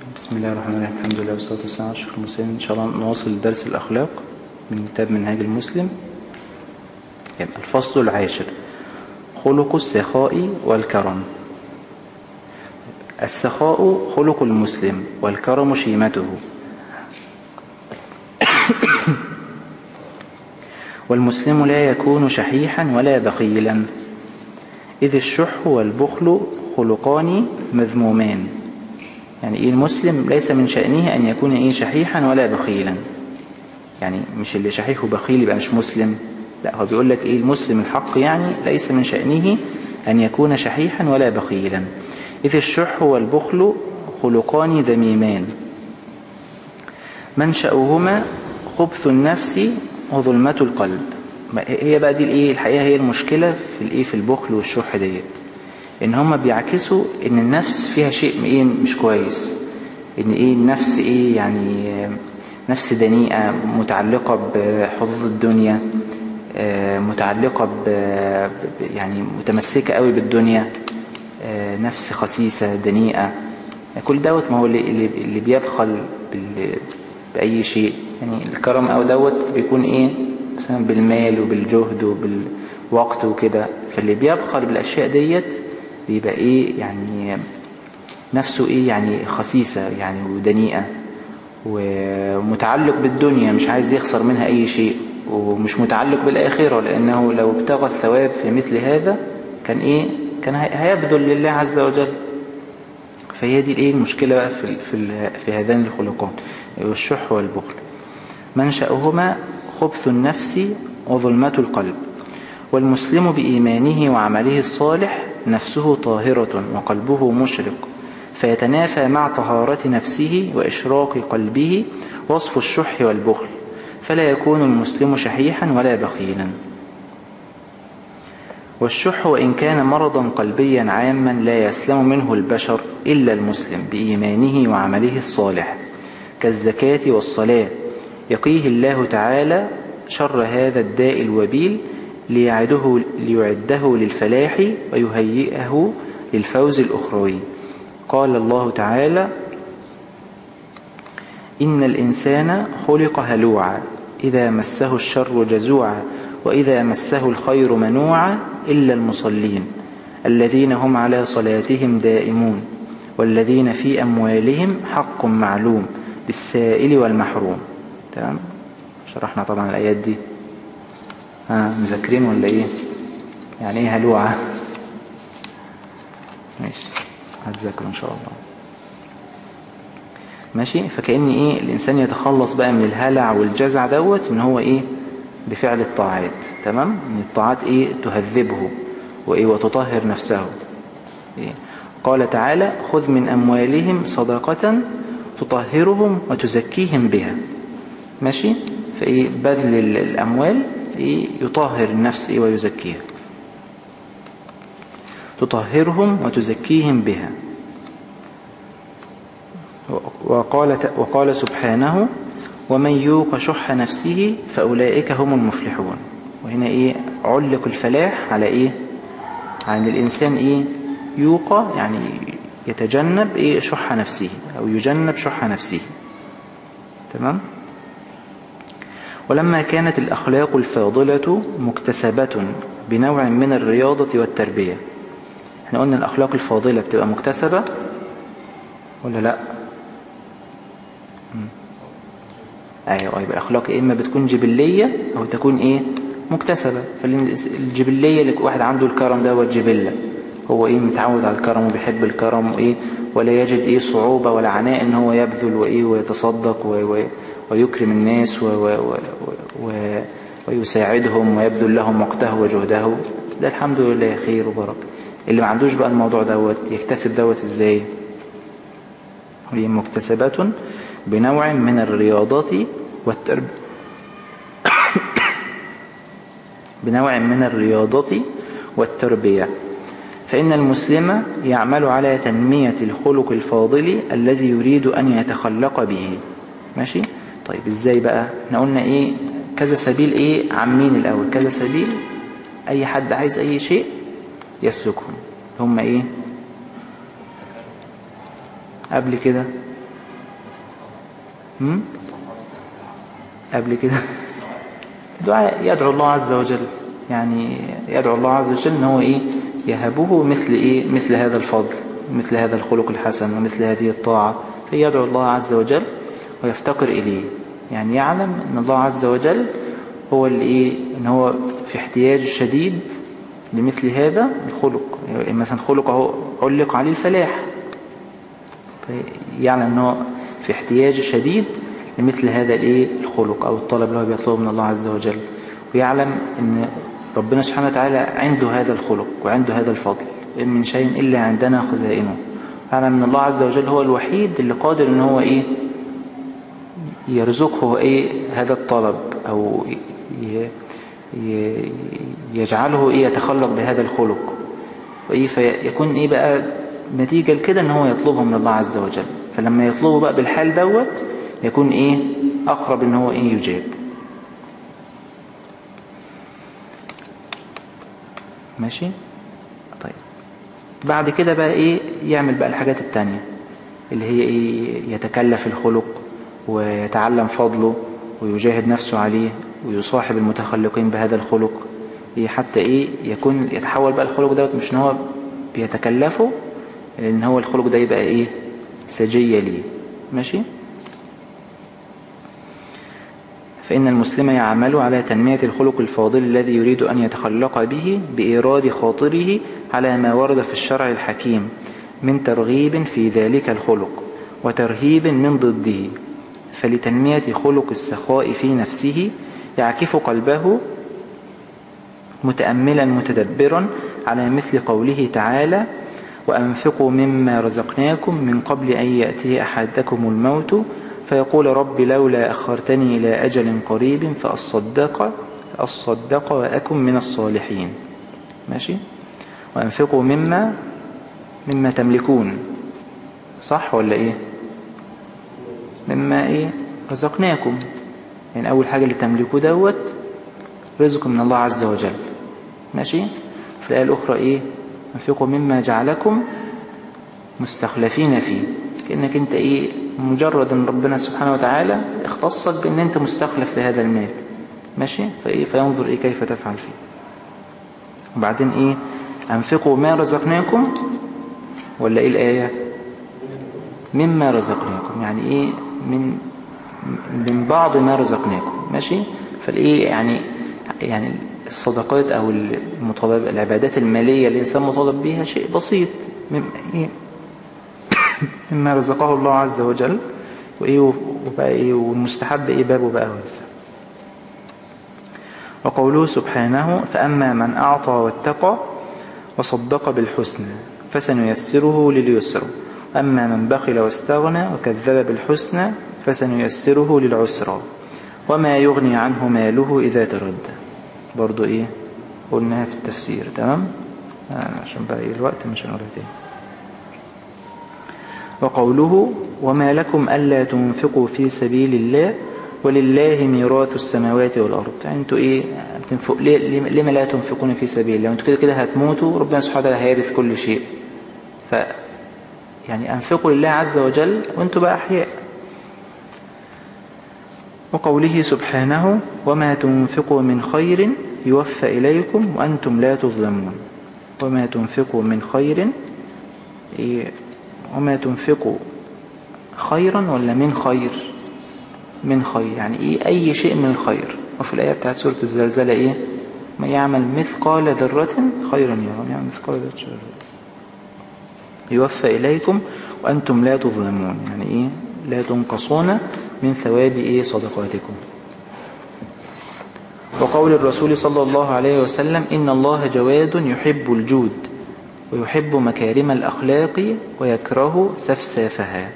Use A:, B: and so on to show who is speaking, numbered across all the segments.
A: بسم الله الرحمن الرحيم الحمد لله والصلاة والسلام على أشرف المرسلين إن شاء الله نواصل درس الأخلاق من كتاب منهاج المسلم يعني الفصل العاشر خلق السخاء والكرم السخاء خلق المسلم والكرم شيمته والمسلم لا يكون شحيحا ولا بخيلا إذ الشح والبخل خلقان مذمومان يعني إيه المسلم ليس من شأنه أن يكون إيه شحيحا ولا بخيلا يعني مش اللي شحيح وبخيل يبقى مش مسلم لا هو بيقول لك إيه المسلم الحق يعني ليس من شأنه أن يكون شحيحا ولا بخيلا إذ الشح والبخل خلقان ذميمان منشأهما خبث النفس وظلمة القلب هي بقى دي الايه الحقيقه هي المشكله في الايه في البخل والشح ديت ان هم بيعكسوا ان النفس فيها شيء ايه مش كويس ان ايه النفس ايه يعني نفس دنيئه متعلقه بحظوظ الدنيا متعلقه ب يعني متمسكه قوي بالدنيا نفس خسيسه دنيئه كل دوت ما هو اللي اللي بيبخل باي شيء يعني الكرم او دوت بيكون ايه مثلا بالمال وبالجهد وبالوقت وكده فاللي بيبخل بالاشياء ديت بيبقى ايه يعني نفسه ايه يعني خسيسة يعني ودنيئة ومتعلق بالدنيا مش عايز يخسر منها اي شيء ومش متعلق بالاخرة لانه لو ابتغى الثواب في مثل هذا كان ايه كان هيبذل لله عز وجل فهي دي الايه المشكلة في في في هذان الخلقان والشح والبخل منشأهما خبث النفس وظلمة القلب والمسلم بإيمانه وعمله الصالح نفسه طاهرة وقلبه مشرق فيتنافى مع طهارة نفسه وإشراق قلبه وصف الشح والبخل فلا يكون المسلم شحيحا ولا بخيلا والشح وإن كان مرضا قلبيا عاما لا يسلم منه البشر إلا المسلم بإيمانه وعمله الصالح كالزكاة والصلاة يقيه الله تعالى شر هذا الداء الوبيل ليعده, ليعده للفلاح ويهيئه للفوز الأخروي قال الله تعالى إن الإنسان خلق هلوعا إذا مسه الشر جزوعا وإذا مسه الخير منوعا إلا المصلين الذين هم على صلاتهم دائمون والذين في أموالهم حق معلوم للسائل والمحروم تمام شرحنا طبعا الآيات دي ها مذاكرين ولا ايه يعني ايه هلوعة ماشي هتذاكروا ان شاء الله ماشي فكأن ايه الانسان يتخلص بقى من الهلع والجزع دوت ان هو ايه بفعل الطاعات تمام من الطاعات ايه تهذبه وايه وتطهر نفسه إيه؟ قال تعالى خذ من اموالهم صدقة تطهرهم وتزكيهم بها ماشي فايه بذل الاموال إيه يطهر النفس إيه ويزكيها تطهرهم وتزكيهم بها وقال, وقال سبحانه ومن يوق شح نفسه فأولئك هم المفلحون وهنا إيه علق الفلاح على إيه عن الإنسان إيه يوق يعني يتجنب إيه شح نفسه أو يجنب شح نفسه تمام ولما كانت الأخلاق الفاضلة مكتسبة بنوع من الرياضة والتربية احنا قلنا الأخلاق الفاضلة بتبقى مكتسبة ولا لا ايوه يبقى الأخلاق إما بتكون جبلية أو تكون إيه مكتسبة فالجبلية اللي واحد عنده الكرم ده هو الجبلة هو إيه متعود على الكرم وبيحب الكرم وإيه ولا يجد إيه صعوبة ولا عناء إن هو يبذل وإيه ويتصدق و... ويكرم الناس و و و ويساعدهم ويبذل لهم وقته وجهده ده الحمد لله خير وبركة اللي ما عندوش بقى الموضوع دوت يكتسب دوت ازاي هي مكتسبات بنوع من الرياضة والتربية بنوع من الرياضة والتربية فإن المسلم يعمل على تنمية الخلق الفاضل الذي يريد أن يتخلق به ماشي طيب ازاي بقى احنا قلنا ايه كذا سبيل ايه عامين الاول كذا سبيل اي حد عايز اي شيء يسلكهم هم ايه قبل كده هم؟ قبل كده دعاء يدعو الله عز وجل يعني يدعو الله عز وجل ان هو ايه يهبه مثل ايه مثل هذا الفضل مثل هذا الخلق الحسن ومثل هذه الطاعة فيدعو الله عز وجل ويفتقر إليه يعني يعلم أن الله عز وجل هو اللي إيه إن هو في احتياج شديد لمثل هذا الخلق يعني مثلا خلقه علق عليه الفلاح يعلم أنه في احتياج شديد لمثل هذا الإيه الخلق أو الطلب اللي هو بيطلبه من الله عز وجل ويعلم أن ربنا سبحانه وتعالى عنده هذا الخلق وعنده هذا الفضل إن من شيء إلا عندنا خزائنه يعلم أن الله عز وجل هو الوحيد اللي قادر أن هو إيه يرزقه إيه هذا الطلب أو يجعله إيه يتخلق بهذا الخلق وإيه فيكون إيه بقى نتيجة لكده أن هو يطلبه من الله عز وجل فلما يطلبه بقى بالحال دوت يكون إيه أقرب أن هو إيه يجاب ماشي طيب بعد كده بقى إيه يعمل بقى الحاجات التانية اللي هي إيه يتكلف الخلق ويتعلم فضله ويجاهد نفسه عليه ويصاحب المتخلقين بهذا الخلق إيه حتى إيه يكون يتحول بقى الخلق دوت مش إن هو بيتكلفه لأن هو الخلق ده يبقى إيه سجية ليه ماشي فإن المسلم يعمل على تنمية الخلق الفاضل الذي يريد أن يتخلق به بإيراد خاطره على ما ورد في الشرع الحكيم من ترغيب في ذلك الخلق وترهيب من ضده فلتنمية خلق السخاء في نفسه يعكف قلبه متأملا متدبرا على مثل قوله تعالى وأنفقوا مما رزقناكم من قبل أن يأتي أحدكم الموت فيقول رب لولا أخرتني إلى أجل قريب فأصدق أصدق وأكن من الصالحين ماشي وأنفقوا مما مما تملكون صح ولا إيه مما إيه رزقناكم يعني أول حاجة اللي تملكوا دوت رزق من الله عز وجل ماشي في الآية الأخرى إيه أنفقوا مما جعلكم مستخلفين فيه كأنك أنت إيه مجرد أن ربنا سبحانه وتعالى اختصك بأن أنت مستخلف لهذا المال ماشي فإيه فينظر إيه كيف تفعل فيه وبعدين إيه أنفقوا ما رزقناكم ولا إيه الآية مما رزقناكم يعني إيه من من بعض ما رزقناكم ماشي فالإيه يعني يعني الصدقات أو المطالب العبادات المالية اللي الإنسان مطالب بها شيء بسيط إيه مما رزقه الله عز وجل وإيه وبقى إيه والمستحب إيه بابه بقى واسع وقوله سبحانه فأما من أعطى واتقى وصدق بالحسنى فسنيسره لليسر أما من بخل واستغنى وكذب بالحسنى فسنيسره للعسرى وما يغني عنه ماله إذا تردى برضو إيه قلناها في التفسير تمام عشان بقى إيه الوقت مش هنقولها تاني وقوله وما لكم ألا تنفقوا في سبيل الله ولله ميراث السماوات والأرض يعني انتوا ايه بتنفق ليه لما لا تنفقون في سبيل الله انتوا كده كده هتموتوا ربنا سبحانه وتعالى هيرث كل شيء ف يعني أنفقوا لله عز وجل وانتوا بقى أحياء وقوله سبحانه وما تنفقوا من خير يوفى إليكم وأنتم لا تظلمون وما تنفقوا من خير إيه وما تنفقوا خيرا ولا من خير من خير يعني ايه اي شيء من الخير وفي الايه بتاعت سوره الزلزله ايه ما يعمل مثقال ذره خيرا يرى يعمل مثقال ذره شر يوفى اليكم وانتم لا تظلمون يعني ايه لا تنقصون من ثواب ايه صدقاتكم وقول الرسول صلى الله عليه وسلم إن الله جواد يحب الجود ويحب مكارم الأخلاق ويكره سفسافها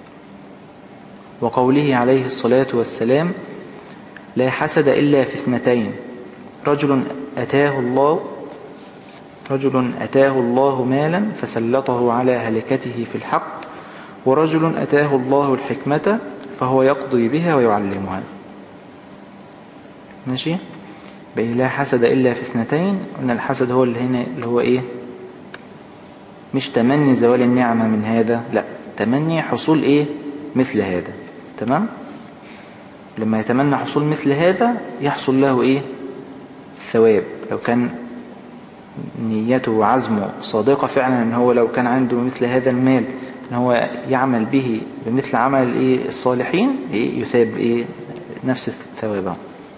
A: وقوله عليه الصلاة والسلام لا حسد إلا في اثنتين رجل أتاه الله رجل أتاه الله مالا فسلطه على هلكته في الحق ورجل أتاه الله الحكمة فهو يقضي بها ويعلمها ماشي بأي لا حسد إلا في اثنتين قلنا الحسد هو اللي هنا اللي هو إيه مش تمني زوال النعمة من هذا لا تمني حصول إيه مثل هذا تمام لما يتمنى حصول مثل هذا يحصل له ايه ثواب لو كان نيته وعزمه صادقة فعلا ان هو لو كان عنده مثل هذا المال ان هو يعمل به بمثل عمل ايه الصالحين إيه يثاب ايه نفس ثوابه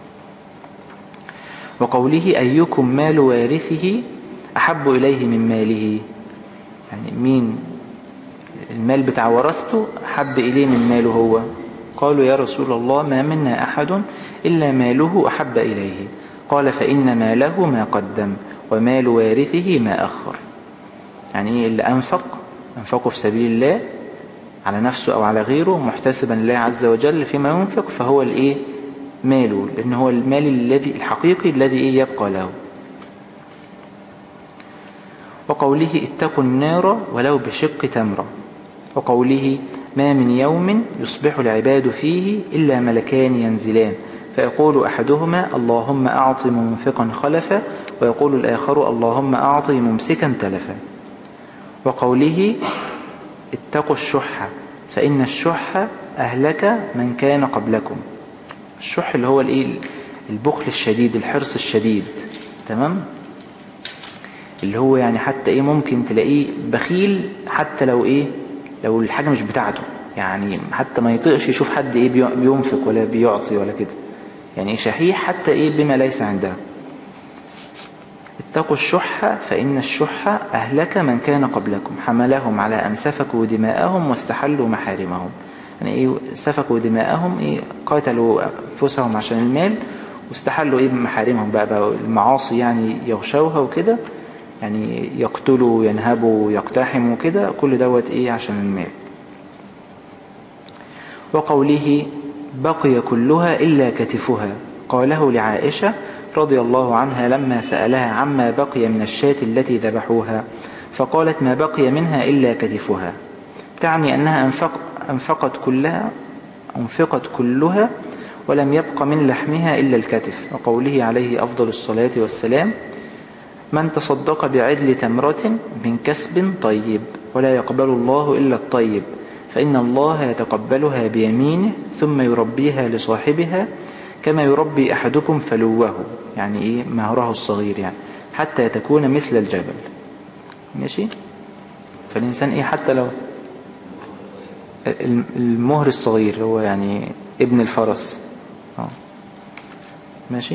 A: وقوله أيكم مال وارثه أحب إليه من ماله يعني مين المال بتاع ورثته أحب إليه من ماله هو قالوا يا رسول الله ما منا أحد إلا ماله أحب إليه قال فإن ماله ما قدم ومال وارثه ما أخر يعني اللي أنفق أنفقه في سبيل الله على نفسه أو على غيره محتسبا لله عز وجل فيما ينفق فهو الإيه ماله لأن هو المال الذي الحقيقي الذي إيه يبقى له وقوله اتقوا النار ولو بشق تمرة وقوله ما من يوم يصبح العباد فيه إلا ملكان ينزلان فيقول أحدهما اللهم أعط منفقا خلفا ويقول الآخر اللهم أعط ممسكا تلفا وقوله اتقوا الشح فإن الشح أهلك من كان قبلكم الشح اللي هو الايه البخل الشديد الحرص الشديد تمام اللي هو يعني حتى ايه ممكن تلاقيه بخيل حتى لو ايه لو الحاجة مش بتاعته يعني حتى ما يطيقش يشوف حد ايه بينفق ولا بيعطي ولا كده يعني شحيح حتى ايه بما ليس عنده اتقوا الشح فإن الشح أهلك من كان قبلكم حملهم على أن سفكوا دماءهم واستحلوا محارمهم يعني إيه سفكوا دماءهم إيه قاتلوا أنفسهم عشان المال واستحلوا إيه محارمهم بقى, بقى المعاصي يعني يغشوها وكده يعني يقتلوا ينهبوا يقتحموا كده كل دوت إيه عشان المال وقوله بقي كلها إلا كتفها قاله لعائشة رضي الله عنها لما سألها عما بقي من الشاة التي ذبحوها فقالت ما بقي منها إلا كتفها تعني أنها أنفق أنفقت كلها أنفقت كلها ولم يبق من لحمها إلا الكتف وقوله عليه أفضل الصلاة والسلام من تصدق بعدل تمرة من كسب طيب ولا يقبل الله إلا الطيب فإن الله يتقبلها بيمينه ثم يربيها لصاحبها كما يربي أحدكم فلوه يعني إيه مهره الصغير يعني حتى تكون مثل الجبل ماشي فالإنسان إيه حتى لو المهر الصغير هو يعني ابن الفرس أوه. ماشي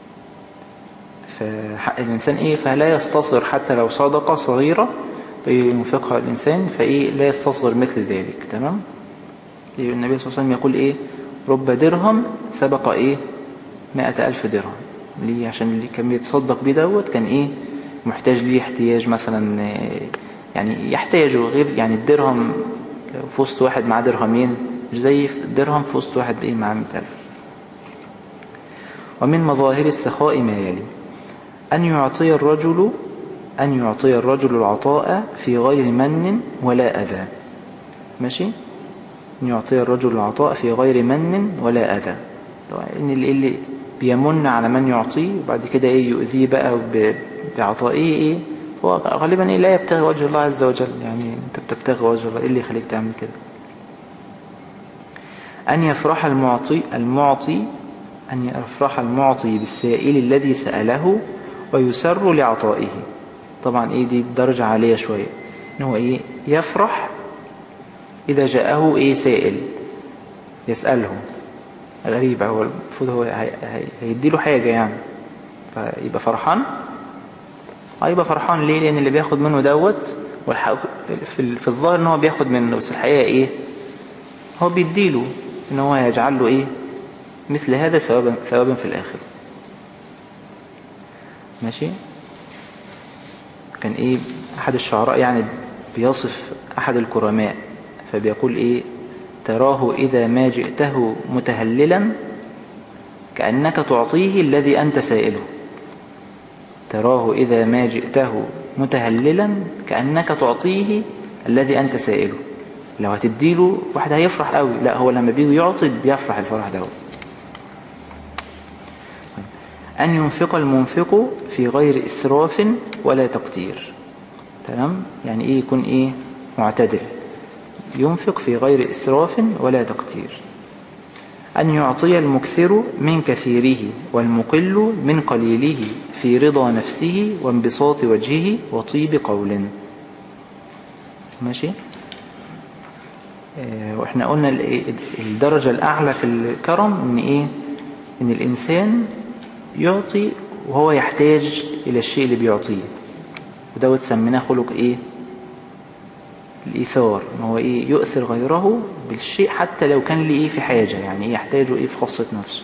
A: فحق الإنسان إيه فلا يستصغر حتى لو صدقة صغيرة ينفقها الإنسان فإيه لا يستصغر مثل ذلك تمام النبي صلى الله عليه وسلم يقول إيه رب درهم سبق إيه مائة ألف درهم ليه عشان اللي كان بيتصدق بيه دوت كان إيه محتاج ليه احتياج مثلا يعني يحتاجه غير يعني الدرهم في وسط واحد معاه درهمين مش زي الدرهم في وسط واحد بإيه معاه مئة ألف ومن مظاهر السخاء ما يلي أن يعطي الرجل أن يعطي الرجل العطاء في غير من ولا أذى ماشي أن يعطي الرجل العطاء في غير من ولا أذى طبعا إن اللي بيمن على من يعطيه وبعد كده إيه يؤذيه بقى بعطائه إيه هو غالبا إيه لا يبتغي وجه الله عز وجل يعني أنت بتبتغي وجه الله إيه اللي يخليك تعمل كده أن يفرح المعطي المعطي أن يفرح المعطي بالسائل الذي سأله ويسر لعطائه طبعا إيه دي درجة عالية شوية إن هو إيه يفرح إذا جاءه إيه سائل يسأله غريب هو المفروض هو هيديله حاجة يعني فيبقى فرحان هيبقى فرحان ليه لأن اللي بياخد منه دوت في, في الظاهر ان هو بياخد منه بس الحقيقة ايه هو بيديله ان هو يجعل له ايه مثل هذا ثوابا ثوابا في الآخر ماشي كان ايه احد الشعراء يعني بيصف احد الكرماء فبيقول ايه تراه اذا ما جئته متهللا كأنك تعطيه الذي انت سائله تراه اذا ما جئته متهللا كأنك تعطيه الذي انت سائله لو هتديله واحد هيفرح قوي لا هو لما بيجي يعطي بيفرح الفرح ده أن ينفق المنفق في غير إسراف ولا تقتير تمام يعني إيه يكون إيه معتدل ينفق في غير إسراف ولا تقتير أن يعطي المكثر من كثيره والمقل من قليله في رضا نفسه وانبساط وجهه وطيب قول ماشي آه، واحنا قلنا الدرجة الأعلى في الكرم إن إيه إن الإنسان يعطي وهو يحتاج إلى الشيء اللي بيعطيه ودوت سميناه خلق إيه الإيثار إن هو إيه يؤثر غيره بالشيء حتى لو كان ليه في حاجة يعني إيه يحتاجه إيه في خاصة نفسه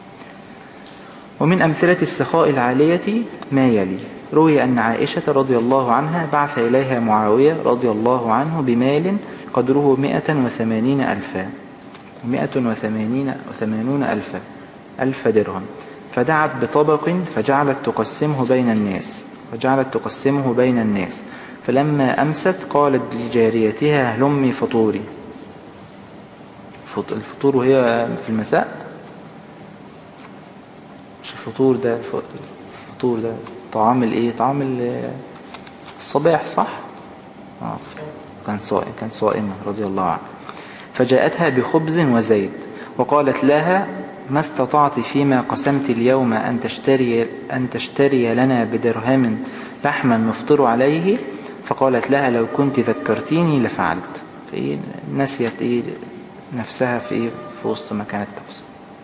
A: ومن أمثلة السخاء العالية ما يلي روي أن عائشة رضي الله عنها بعث إليها معاوية رضي الله عنه بمال قدره مئة وثمانين ألفا مئة وثمانين, وثمانون ألفا ألف درهم فدعت بطبق فجعلت تقسمه بين الناس وجعلت تقسمه بين الناس فلما أمست قالت لجاريتها هلمي فطوري الفطور وهي في المساء مش الفطور ده الفطور ده طعام الايه طعام الصباح صح آه. كان صائم كان صائمة رضي الله عنه فجاءتها بخبز وزيت وقالت لها ما استطعت فيما قسمت اليوم أن تشتري, أن تشتري لنا بدرهم لحما نفطر عليه فقالت لها لو كنت ذكرتيني لفعلت فإيه نسيت إيه نفسها في إيه في وسط ما كانت تقسم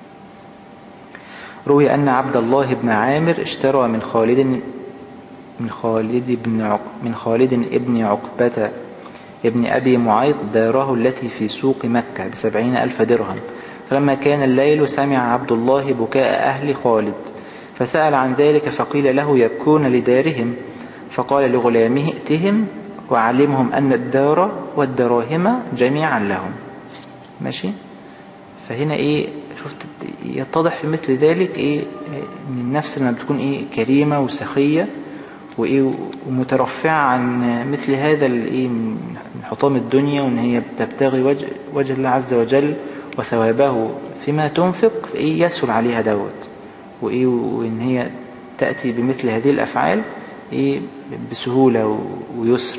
A: روي أن عبد الله بن عامر اشترى من خالد من خالد بن عق من خالد ابن عقبة ابن أبي معيط داره التي في سوق مكة بسبعين ألف درهم فلما كان الليل سمع عبد الله بكاء أهل خالد فسأل عن ذلك فقيل له يبكون لدارهم فقال لغلامه ائتهم وعلمهم أن الدار والدراهم جميعا لهم ماشي فهنا ايه شفت يتضح في مثل ذلك ايه ان النفس لما بتكون ايه كريمة وسخية وايه ومترفعة عن مثل هذا الايه من حطام الدنيا وان هي بتبتغي وجه, وجه الله عز وجل وثوابه فيما تنفق فايه يسهل عليها دوت وايه وان هي تأتي بمثل هذه الافعال ايه بسهولة ويسر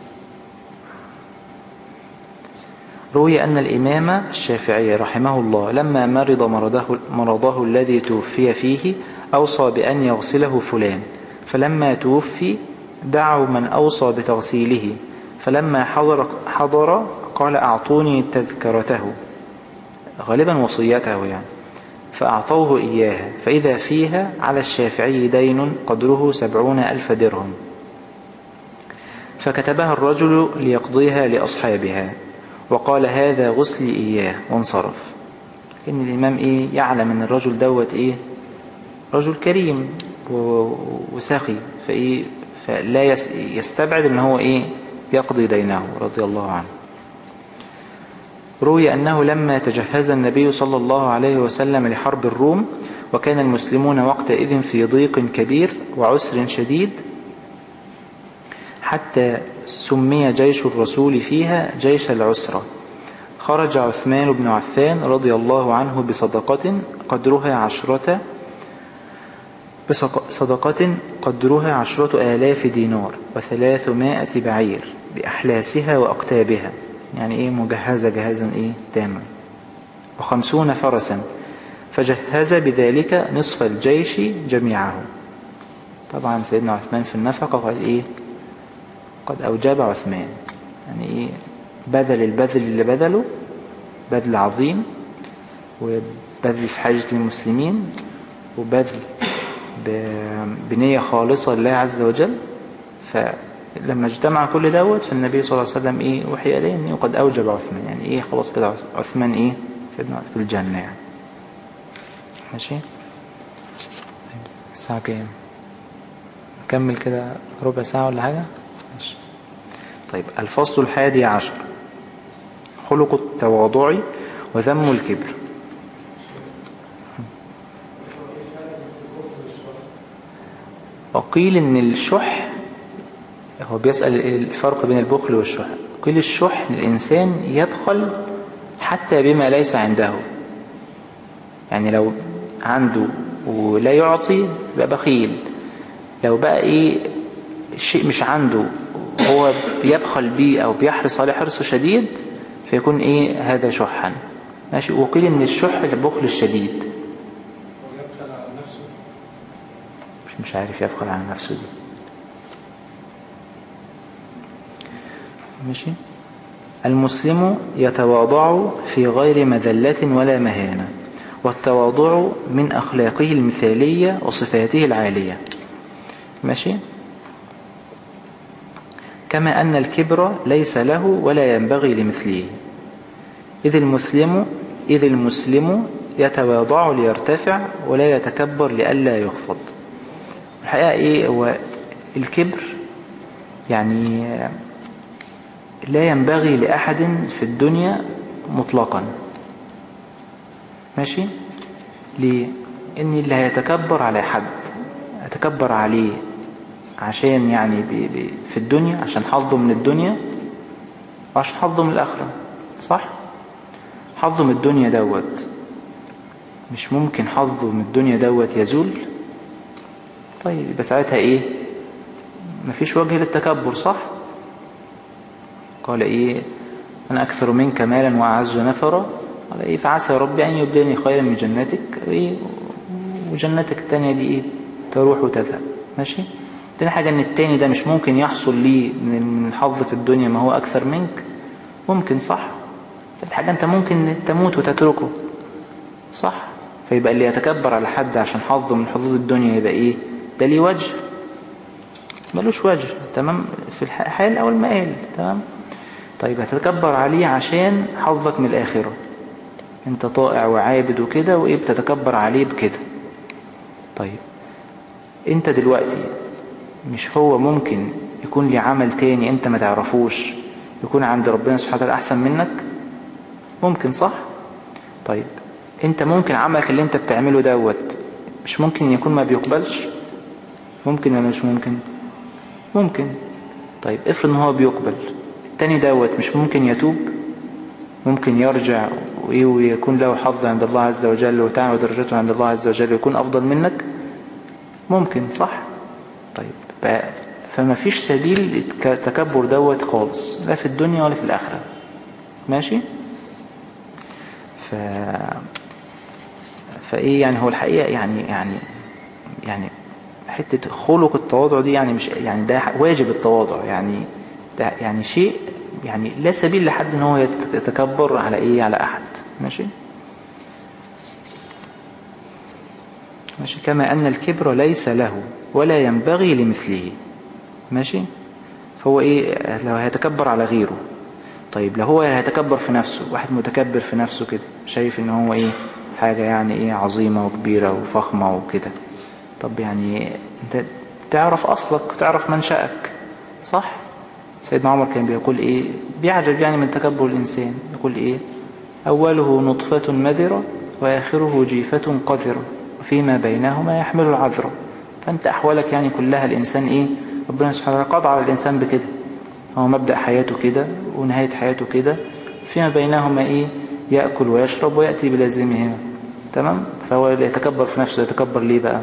A: روي أن الإمام الشافعي رحمه الله لما مرض مرضه, مرضه الذي توفي فيه أوصى بأن يغسله فلان فلما توفي دعوا من أوصى بتغسيله فلما حضر, حضر قال أعطوني تذكرته غالبا وصيته يعني فأعطوه إياها فإذا فيها على الشافعي دين قدره سبعون ألف درهم فكتبها الرجل ليقضيها لأصحابها وقال هذا غسلي إياه وانصرف إن الإمام إيه يعلم أن الرجل دوت إيه رجل كريم وسخي فإيه فلا يستبعد أن هو إيه يقضي دينه رضي الله عنه روي أنه لما تجهز النبي صلى الله عليه وسلم لحرب الروم وكان المسلمون وقتئذ في ضيق كبير وعسر شديد حتى سمي جيش الرسول فيها جيش العسرة خرج عثمان بن عفان رضي الله عنه بصدقة قدرها عشرة بصدقة قدرها عشرة آلاف دينار وثلاثمائة بعير بأحلاسها وأقتابها يعني إيه مجهزة جهازا إيه تاما وخمسون فرسا فجهز بذلك نصف الجيش جميعه طبعا سيدنا عثمان في النفقة قال إيه قد أوجب عثمان يعني إيه بذل البذل اللي بذله بذل عظيم وبذل في حاجة المسلمين وبذل بنية خالصة لله عز وجل فلما اجتمع كل دوت فالنبي صلى الله عليه وسلم إيه وحي إليه إنه قد أوجب عثمان يعني إيه خلاص كده عثمان إيه سيدنا في الجنة يعني ماشي الساعة كام نكمل كده ربع ساعة ولا حاجة طيب الفصل الحادي عشر خلق التواضع وذم الكبر وقيل ان الشح هو بيسأل الفرق بين البخل والشح قيل الشح الإنسان يبخل حتى بما ليس عنده يعني لو عنده ولا يعطي يبقى بخيل لو بقى ايه الشيء مش عنده هو بيبخل بيه أو بيحرص عليه حرص شديد فيكون إيه هذا شحا ماشي وقيل ان الشح البخل الشديد
B: ويبخل على نفسه
A: مش مش عارف يبخل على نفسه دي ماشي المسلم يتواضع في غير مذلة ولا مهانة والتواضع من أخلاقه المثالية وصفاته العالية ماشي كما أن الكبر ليس له ولا ينبغي لمثله إذ المسلم إذ المسلم يتواضع ليرتفع ولا يتكبر لئلا يخفض الحقيقة إيه هو الكبر يعني لا ينبغي لأحد في الدنيا مطلقا ماشي ليه إن اللي هيتكبر على حد يتكبر عليه عشان يعني بي بي في الدنيا عشان حظه من الدنيا وعشان حظه من الآخرة صح حظه من الدنيا دوت مش ممكن حظه من الدنيا دوت يزول طيب يبقى ساعتها ايه مفيش وجه للتكبر صح قال ايه انا اكثر منك مالا واعز نفرا قال ايه فعسى ربي ان يبدلني خيرا من جنتك ايه وجنتك التانية دي ايه تروح وتذهب ماشي تاني حاجة ان التاني ده مش ممكن يحصل ليه من الحظ في الدنيا ما هو اكثر منك ممكن صح تالت حاجة انت ممكن تموت وتتركه صح فيبقى اللي يتكبر على حد عشان حظه من حظوظ الدنيا يبقى ايه ده ليه وجه ملوش وجه تمام في الحال او المقال تمام طيب هتتكبر عليه عشان حظك من الآخرة انت طائع وعابد وكده وايه بتتكبر عليه بكده طيب انت دلوقتي مش هو ممكن يكون لي عمل تاني انت ما تعرفوش يكون عند ربنا سبحانه وتعالى احسن منك ممكن صح طيب انت ممكن عملك اللي انت بتعمله دوت مش ممكن يكون ما بيقبلش ممكن ولا مش ممكن ممكن طيب افرض ان هو بيقبل التاني دوت مش ممكن يتوب ممكن يرجع ويكون له حظ عند الله عز وجل وتعمل درجته عند الله عز وجل ويكون أفضل منك ممكن صح طيب فما فيش سبيل التكبر دوت خالص لا في الدنيا ولا في الآخرة ماشي ف فايه يعني هو الحقيقة يعني يعني يعني حتة خلق التواضع دي يعني مش يعني ده واجب التواضع يعني ده يعني شيء يعني لا سبيل لحد ان هو يتكبر على ايه على احد ماشي ماشي كما ان الكبر ليس له ولا ينبغي لمثله ماشي فهو ايه لو هيتكبر على غيره طيب لو هو هيتكبر في نفسه واحد متكبر في نفسه كده شايف ان هو ايه حاجة يعني ايه عظيمة وكبيرة وفخمة وكده طب يعني انت تعرف اصلك تعرف منشأك صح سيدنا عمر كان بيقول ايه بيعجب يعني من تكبر الانسان يقول ايه اوله نطفة مذرة واخره جيفة قذرة وفيما بينهما يحمل العذرة فانت احوالك يعني كلها الانسان ايه ربنا سبحانه وتعالى قضى على الانسان بكده هو مبدأ حياته كده ونهاية حياته كده فيما بينهما ايه يأكل ويشرب ويأتي بلازمهما تمام فهو يتكبر في نفسه يتكبر ليه بقى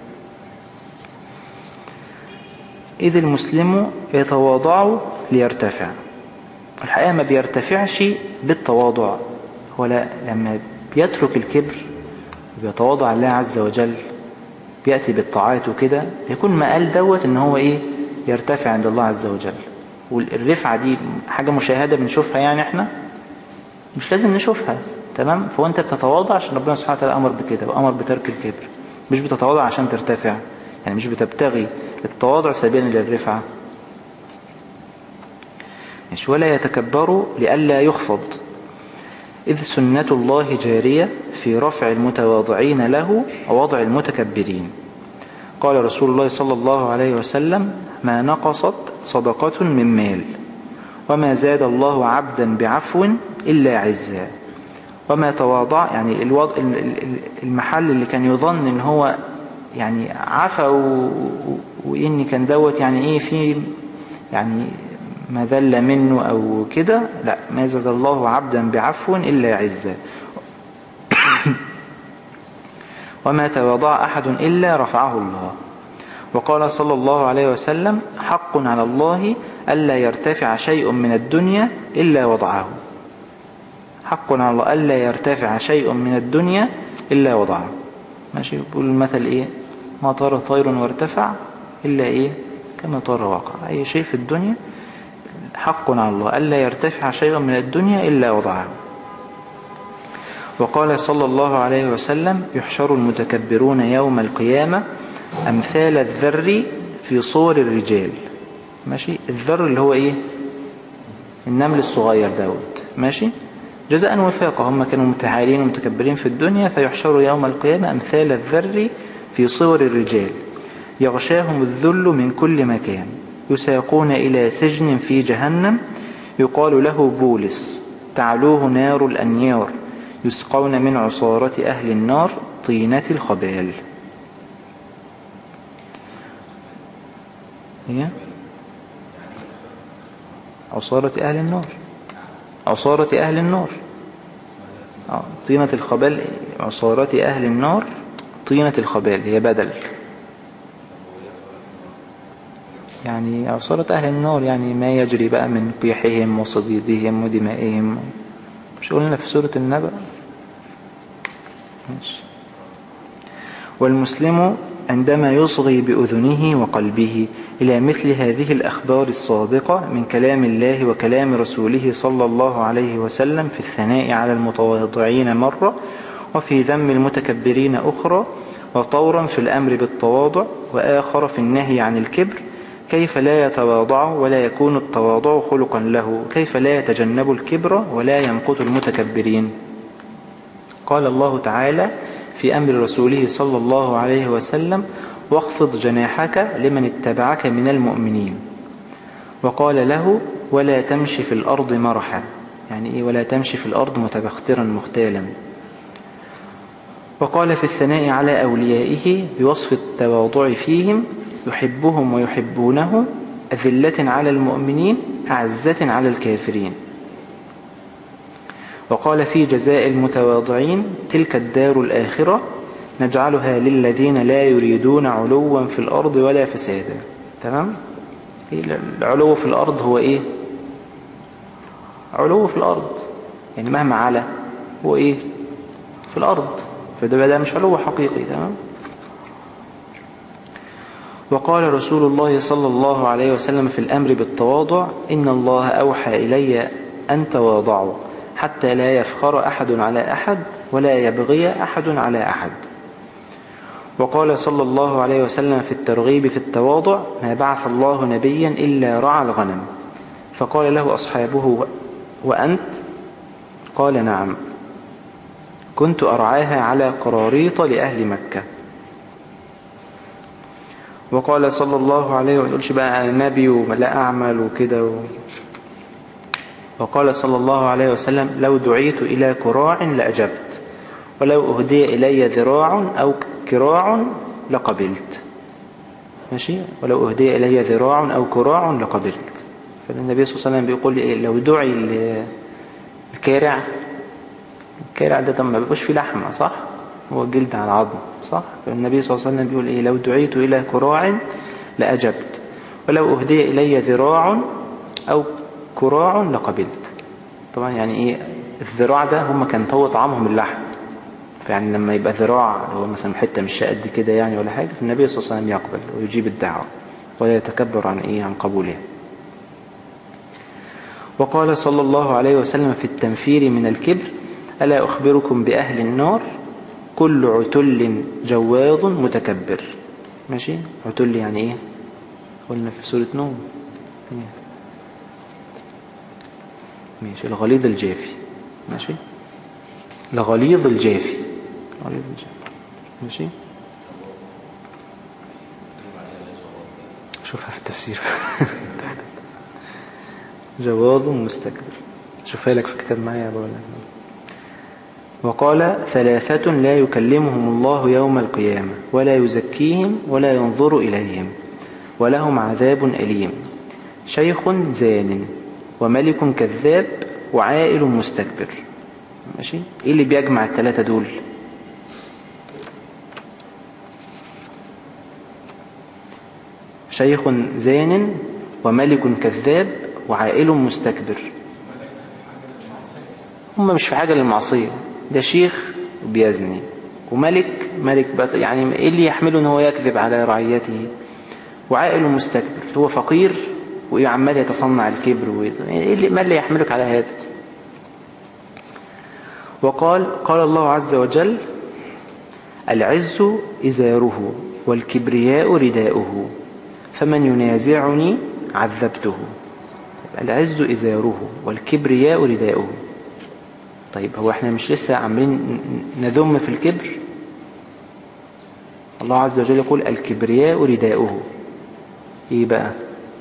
A: إذ المسلم يتواضع ليرتفع الحقيقة ما بيرتفعش بالتواضع هو لا لما بيترك الكبر وبيتواضع الله عز وجل بيأتي بالطاعات وكده يكون مقال دوت ان هو ايه يرتفع عند الله عز وجل والرفعة دي حاجة مشاهدة بنشوفها يعني احنا مش لازم نشوفها تمام فهو انت بتتواضع عشان ربنا سبحانه وتعالى امر بكده وامر بترك الكبر مش بتتواضع عشان ترتفع يعني مش بتبتغي التواضع سبيلا للرفعة مش ولا يتكبر لئلا يخفض إذ سنة الله جارية في رفع المتواضعين له ووضع المتكبرين قال رسول الله صلى الله عليه وسلم ما نقصت صدقة من مال وما زاد الله عبدا بعفو إلا عزا وما تواضع يعني الوضع المحل اللي كان يظن ان هو يعني عفا وإن كان دوت يعني إيه في يعني ما ذل منه أو كده لا ما زاد الله عبدا بعفو إلا عزا وما تواضع أحد إلا رفعه الله وقال صلى الله عليه وسلم حق على الله ألا يرتفع شيء من الدنيا إلا وضعه حق على الله ألا يرتفع شيء من الدنيا إلا وضعه ماشي بيقول المثل إيه ما طار طير وارتفع إلا إيه كما طار واقع أي شيء في الدنيا حق على الله ألا يرتفع شيء من الدنيا إلا وضعه وقال صلى الله عليه وسلم يحشر المتكبرون يوم القيامة أمثال الذر في صور الرجال ماشي الذر اللي هو إيه النمل الصغير داود ماشي جزاء وفاقا هم كانوا متعالين ومتكبرين في الدنيا فيحشروا يوم القيامة أمثال الذر في صور الرجال يغشاهم الذل من كل مكان يساقون إلى سجن في جهنم يقال له بولس تعلوه نار الأنيار يسقون من عصارة أهل النار طينة الخبال هي عصارة أهل النار عصارة أهل النار آه، طينة الخبال عصارة أهل النار طينة الخبال هي بدل يعني عصارة أهل النار يعني ما يجري بقى من قيحهم وصديدهم ودمائهم مش قلنا في سورة النبأ ماشي والمسلم عندما يصغي بأذنه وقلبه إلى مثل هذه الأخبار الصادقة من كلام الله وكلام رسوله صلى الله عليه وسلم في الثناء على المتواضعين مرة وفي ذم المتكبرين أخرى وطورا في الأمر بالتواضع وآخر في النهي عن الكبر كيف لا يتواضع ولا يكون التواضع خلقا له كيف لا يتجنب الكبر ولا يمقت المتكبرين قال الله تعالى في أمر رسوله صلى الله عليه وسلم واخفض جناحك لمن اتبعك من المؤمنين وقال له ولا تمشي في الأرض مرحا يعني إيه ولا تمشي في الأرض متبخترا مختالا وقال في الثناء على أوليائه بوصف التواضع فيهم يحبهم ويحبونه أذلة على المؤمنين أعزة على الكافرين وقال في جزاء المتواضعين تلك الدار الآخرة نجعلها للذين لا يريدون علوا في الأرض ولا فسادا تمام العلو في الأرض هو إيه علو في الأرض يعني مهما على هو إيه في الأرض فده ده مش علو حقيقي تمام وقال رسول الله صلى الله عليه وسلم في الأمر بالتواضع إن الله أوحى إلي أن تواضعوا حتى لا يفخر أحد على أحد ولا يبغي أحد على أحد وقال صلى الله عليه وسلم في الترغيب في التواضع ما بعث الله نبيا إلا رعى الغنم فقال له أصحابه وأنت قال نعم كنت أرعاها على قراريط لأهل مكة وقال صلى الله عليه وسلم يقولش بقى أنا نبي ولا أعمل وكده و... وقال صلى الله عليه وسلم لو دعيت إلى كراع لأجبت ولو أهدي إلي ذراع أو كراع لقبلت ماشي ولو أهدي إلي ذراع أو كراع لقبلت فالنبي صلى الله عليه وسلم بيقول لي إيه لو دعي الكارع الكارع ده ما بيبقاش فيه لحمة صح هو جلد على عظم صح فالنبي صلى الله عليه وسلم بيقول إيه لو دعيت إلى كراع لأجبت ولو أهدي إلي ذراع أو كراع لقبلت طبعا يعني إيه الذراع ده هم كان هو طعامهم اللحم فيعني لما يبقى ذراع هو مثلا حتة مش قد كده يعني ولا حاجة فالنبي صلى الله عليه وسلم يقبل ويجيب الدعوة ولا يتكبر عن إيه عن قبولها وقال صلى الله عليه وسلم في التنفير من الكبر ألا أخبركم بأهل النار كل عتل جواظ متكبر ماشي عتل يعني ايه قلنا في سورة نوم ماشي الغليظ الجافي ماشي الغليظ الجافي الغليظ الجافي ماشي شوفها في التفسير جواظ مستكبر شوفها لك في كتاب معايا بقول وقال ثلاثة لا يكلمهم الله يوم القيامة ولا يزكيهم ولا ينظر إليهم ولهم عذاب أليم شيخ زان وملك كذاب وعائل مستكبر ماشي ايه اللي بيجمع الثلاثة دول شيخ زان وملك كذاب وعائل مستكبر هم مش في حاجة للمعصية ده شيخ وبيزني وملك ملك بط... يعني ايه اللي يحمله ان هو يكذب على رعيته وعائل مستكبر هو فقير وعمال يتصنع الكبر و... ايه اللي ما اللي يحملك على هذا وقال قال الله عز وجل العز إزاره والكبرياء رداؤه فمن ينازعني عذبته العز إزاره والكبرياء رداؤه طيب هو احنا مش لسه عاملين نذم في الكبر الله عز وجل يقول الكبرياء رداؤه ايه بقى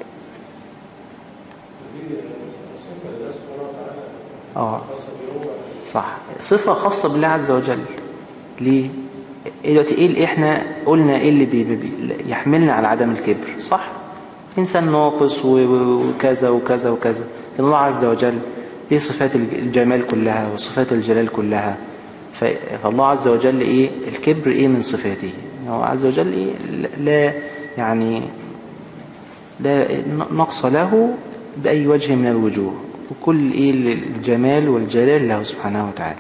A: اه صح صفة خاصة بالله عز وجل ليه ايه دلوقتي ايه اللي احنا قلنا ايه اللي بي بي يحملنا على عدم الكبر صح انسان ناقص وكذا وكذا وكذا الله عز وجل ايه صفات الجمال كلها وصفات الجلال كلها فالله عز وجل ايه الكبر ايه من صفاته هو عز وجل ايه لا يعني لا نقص له بأي وجه من الوجوه وكل ايه الجمال والجلال له سبحانه وتعالى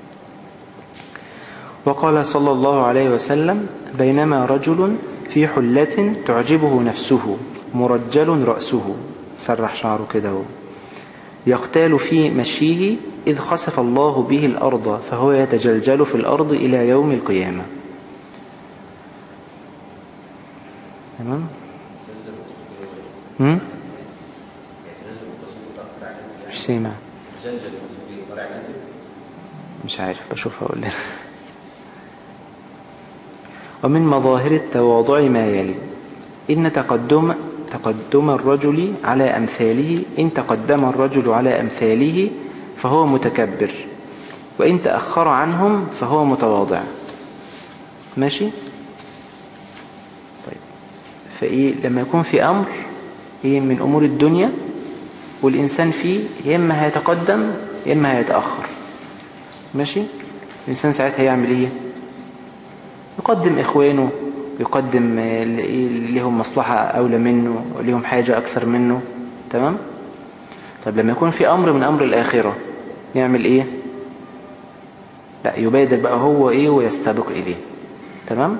A: وقال صلى الله عليه وسلم بينما رجل في حلة تعجبه نفسه مرجل رأسه سرح شعره كده يقتال في مشيه إذ خسف الله به الأرض فهو يتجلجل في الأرض إلى يوم القيامة تمام هم؟ مش سيما مش عارف بشوفها أقول لنا ومن مظاهر التواضع ما يلي إن تقدم تقدم الرجل على أمثاله إن تقدم الرجل على أمثاله فهو متكبر وإن تأخر عنهم فهو متواضع ماشي طيب فإيه لما يكون في أمر إيه من أمور الدنيا والإنسان فيه يا إما هيتقدم يا إما هيتأخر ماشي الإنسان ساعتها يعمل إيه يقدم إخوانه يقدم لهم مصلحة أولى منه وليهم حاجة أكثر منه تمام طب لما يكون في أمر من أمر الآخرة يعمل إيه لا يبادر بقى هو إيه ويستبق إليه تمام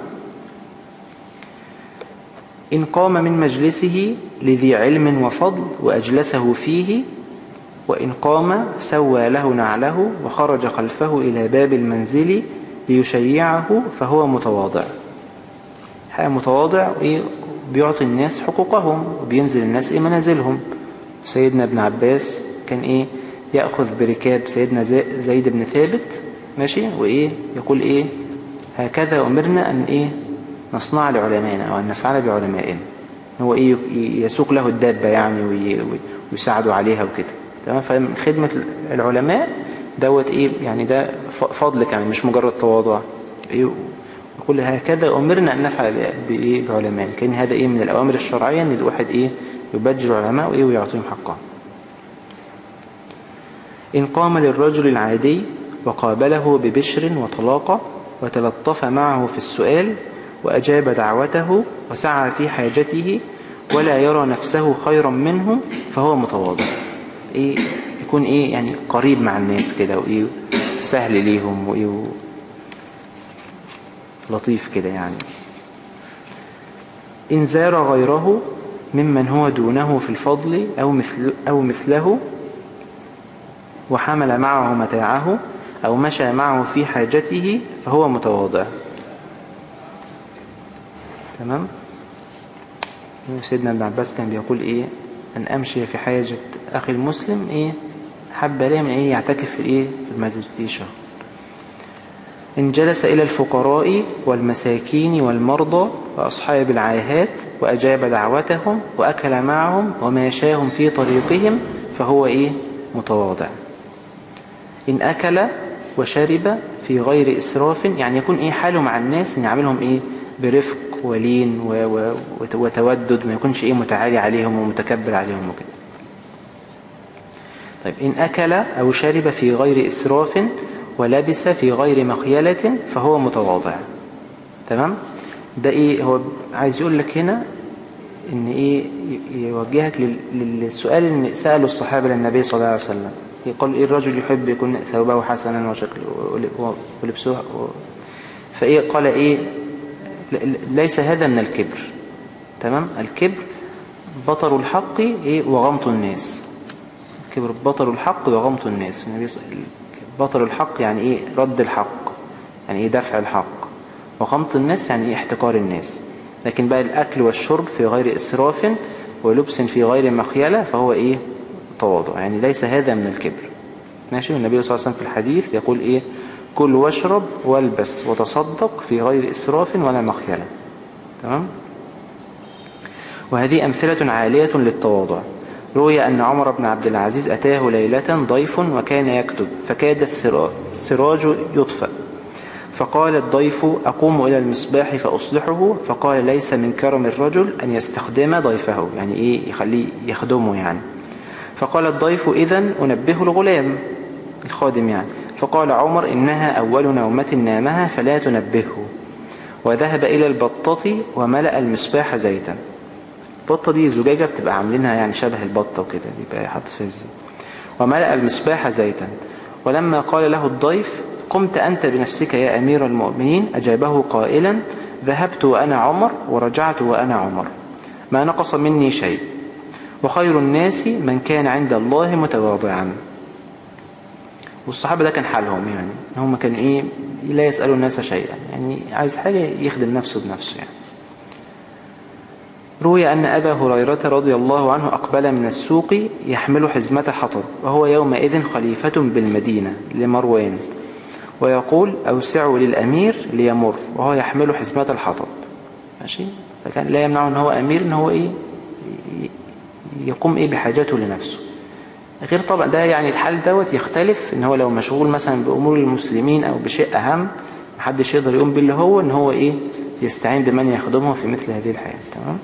A: إن قام من مجلسه لذي علم وفضل وأجلسه فيه وإن قام سوى له نعله وخرج خلفه إلى باب المنزل ليشيعه فهو متواضع حقيقة متواضع وإيه بيعطي الناس حقوقهم وبينزل الناس إيه منازلهم سيدنا ابن عباس كان إيه يأخذ بركاب سيدنا زيد بن ثابت ماشي وإيه يقول إيه هكذا أمرنا أن إيه نصنع لعلمائنا أو أن نفعل بعلمائنا هو إيه يسوق له الدابة يعني ويساعدوا عليها وكده تمام فمن خدمة العلماء دوت إيه يعني ده فضل كمان مش مجرد تواضع إيه يقول هكذا أمرنا أن نفعل بإيه بعلمائنا كان هذا إيه من الأوامر الشرعية أن الواحد إيه يبجر العلماء وإيه ويعطيهم حقهم إن قام للرجل العادي وقابله ببشر وطلاقة وتلطف معه في السؤال وأجاب دعوته وسعى في حاجته ولا يرى نفسه خيرا منه فهو متواضع إيه يكون إيه يعني قريب مع الناس كده وإيه سهل ليهم وإيه لطيف كده يعني إن زار غيره ممن هو دونه في الفضل أو, مثل أو مثله وحمل معه متاعه أو مشى معه في حاجته فهو متواضع تمام سيدنا ابن عباس كان بيقول إيه أن أمشي في حاجة أخي المسلم إيه حب ليه من إيه يعتكف في إيه في المسجد دي شهر إن جلس إلى الفقراء والمساكين والمرضى وأصحاب العاهات وأجاب دعوتهم وأكل معهم وماشاهم في طريقهم فهو إيه متواضع إن أكل وشرب في غير إسراف يعني يكون إيه حاله مع الناس إن يعملهم إيه برفق ولين وتودد ما يكونش إيه متعالي عليهم ومتكبر عليهم وكده طيب إن أكل أو شرب في غير إسراف ولبس في غير مخيلة فهو متواضع تمام ده إيه هو عايز يقول لك هنا إن إيه يوجهك للسؤال اللي سأله الصحابة للنبي صلى الله عليه وسلم يقول إيه الرجل يحب يكون ثوبه حسنا وشكله ولبسه و... فإيه قال إيه ليس هذا من الكبر تمام الكبر بطر الحق إيه وغمط الناس الكبر بطر الحق وغمط الناس النبي صلى الله عليه وسلم بطر الحق يعني إيه رد الحق يعني إيه دفع الحق وغمط الناس يعني إيه احتقار الناس لكن بقى الأكل والشرب في غير إسراف ولبس في غير مخيلة فهو إيه تواضع يعني ليس هذا من الكبر ماشي النبي صلى الله عليه وسلم في الحديث يقول إيه كل واشرب والبس وتصدق في غير إسراف ولا مخيلة تمام وهذه أمثلة عالية للتواضع روي أن عمر بن عبد العزيز أتاه ليلة ضيف وكان يكتب فكاد السراج يطفأ فقال الضيف أقوم إلى المصباح فأصلحه فقال ليس من كرم الرجل أن يستخدم ضيفه يعني إيه يخليه يخدمه يعني فقال الضيف إذن أنبه الغلام الخادم يعني فقال عمر إنها أول نومة نامها فلا تنبهه وذهب إلى البطة وملأ المصباح زيتا البطة دي زجاجة بتبقى عاملينها يعني شبه البطة وكده بيبقى حاطط فيها الزيت وملأ المصباح زيتا ولما قال له الضيف قمت أنت بنفسك يا أمير المؤمنين أجابه قائلا ذهبت وأنا عمر ورجعت وأنا عمر ما نقص مني شيء وخير الناس من كان عند الله متواضعا والصحابة ده كان حالهم يعني هم كانوا إيه لا يسألوا الناس شيئا يعني عايز حاجة يخدم نفسه بنفسه يعني روي أن أبا هريرة رضي الله عنه أقبل من السوق يحمل حزمة حطب وهو يومئذ خليفة بالمدينة لمروان ويقول أوسعوا للأمير ليمر وهو يحمل حزمة الحطب ماشي فكان لا يمنعه أن هو أمير أن هو إيه يقوم إيه بحاجته لنفسه غير طبعا ده يعني الحال دوت يختلف ان هو لو مشغول مثلا بأمور المسلمين او بشيء اهم محدش يقدر يقوم باللي هو ان هو ايه يستعين بمن يخدمه في مثل هذه الحياة تمام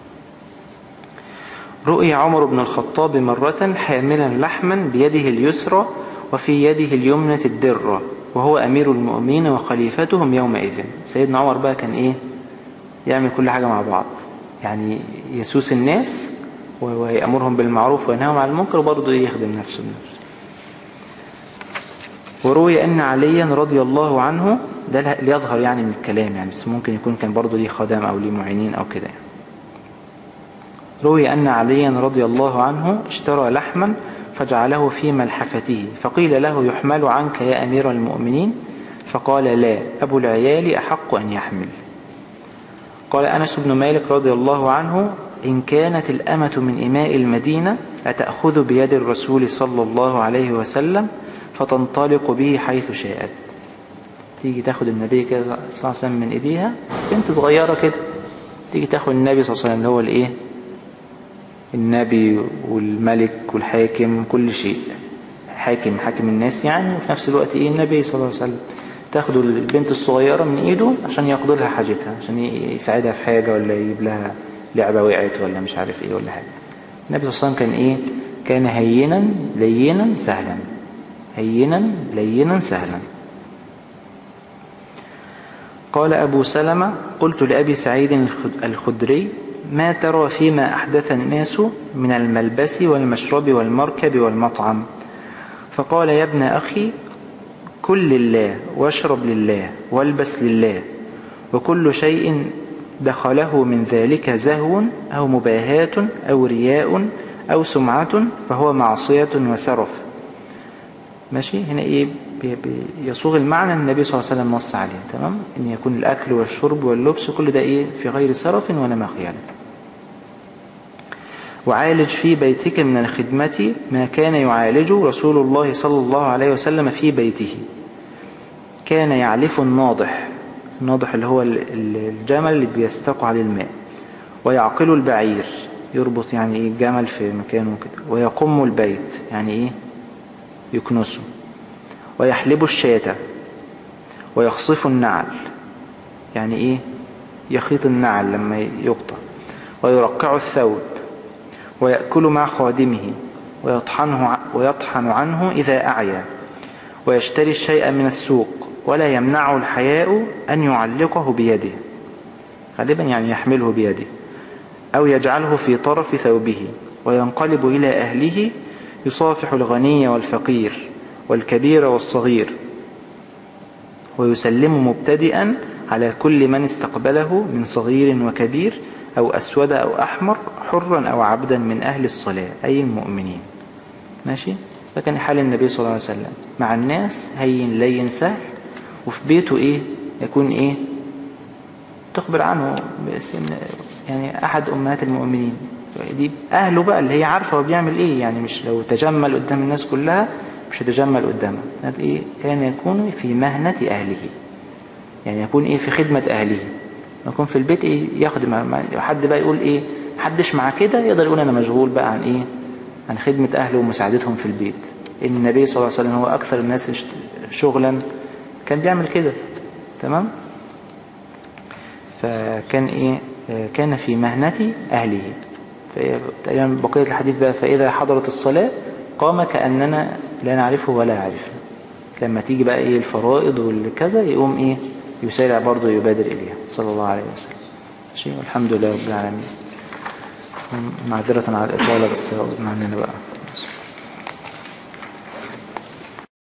A: رؤي عمر بن الخطاب مرة حاملا لحما بيده اليسرى وفي يده اليمنى الدرة وهو أمير المؤمنين وخليفتهم يومئذ سيدنا عمر بقى كان إيه يعمل كل حاجة مع بعض يعني يسوس الناس ويأمرهم بالمعروف وينهاهم عن المنكر وبرضه يخدم نفسه بنفسه وروي أن عليا رضي الله عنه ده ليظهر يعني من الكلام يعني بس ممكن يكون كان برضه ليه خدام أو ليه معينين أو كده يعني. روي أن عليا رضي الله عنه اشترى لحما فجعله في ملحفته فقيل له يحمل عنك يا أمير المؤمنين فقال لا أبو العيال أحق أن يحمل قال أنس بن مالك رضي الله عنه إن كانت الأمة من إماء المدينة أتأخذ بيد الرسول صلى الله عليه وسلم فتنطلق به حيث شاءت تيجي تاخد النبي كده صلى الله عليه وسلم من إيديها بنت صغيرة كده تيجي تاخد النبي صلى الله عليه وسلم اللي هو الإيه النبي والملك والحاكم كل شيء حاكم حاكم الناس يعني وفي نفس الوقت إيه النبي صلى الله عليه وسلم تاخد البنت الصغيرة من إيده عشان يقضي لها حاجتها عشان يساعدها في حاجة ولا يجيب لها لعبة وقعت ولا مش عارف ايه ولا حاجة النبي صلى الله عليه وسلم كان ايه كان هينا لينا سهلا هينا لينا سهلا قال أبو سلمة قلت لأبي سعيد الخدري ما ترى فيما أحدث الناس من الملبس والمشرب والمركب والمطعم فقال يا ابن أخي كل لله واشرب لله والبس لله وكل شيء دخله من ذلك زهو أو مباهاة أو رياء أو سمعة فهو معصية وسرف ماشي هنا إيه يصوغ المعنى النبي صلى الله عليه وسلم نص عليه تمام إن يكون الأكل والشرب واللبس كل ده إيه في غير سرف ولا مخيال وعالج في بيتك من الخدمة ما كان يعالج رسول الله صلى الله عليه وسلم في بيته كان يعلف الناضح الناضح اللي هو الجمل اللي بيستقع عليه الماء ويعقل البعير يربط يعني ايه الجمل في مكانه كده ويقم البيت يعني ايه يكنسه ويحلب الشاة ويخصف النعل يعني ايه يخيط النعل لما يقطع ويرقع الثوب ويأكل مع خادمه ويطحنه, ويطحن عنه إذا أعيا ويشتري الشيء من السوق ولا يمنعه الحياء أن يعلقه بيده غالبا يعني يحمله بيده أو يجعله في طرف ثوبه وينقلب إلى أهله يصافح الغني والفقير والكبير والصغير ويسلم مبتدئا على كل من استقبله من صغير وكبير أو أسود أو أحمر حرا أو عبدا من أهل الصلاة أي المؤمنين ماشي فكان حال النبي صلى الله عليه وسلم مع الناس هين لين سهل وفي بيته إيه يكون إيه تخبر عنه باسم يعني أحد أمهات المؤمنين دي أهله بقى اللي هي عارفة هو بيعمل إيه يعني مش لو تجمل قدام الناس كلها مش هتجمل قدامها هذا إيه كان يكون في مهنة أهله يعني يكون إيه في خدمة أهله يكون في البيت إيه يخدم حد بقى يقول إيه حدش مع كده يقدر يقول أنا مشغول بقى عن إيه عن خدمة أهله ومساعدتهم في البيت إن النبي صلى الله عليه وسلم هو أكثر الناس شغلا كان بيعمل كده تمام فكان إيه كان في مهنة أهله تقريبا بقية الحديث بقى فإذا حضرت الصلاة قام كأننا لا نعرفه ولا يعرفنا لما تيجي بقى إيه الفرائض والكذا يقوم إيه يسارع برضه يبادر إليها صلى الله عليه وسلم شيء والحمد لله رب العالمين معذرة على الإطالة بس غصب عننا بقى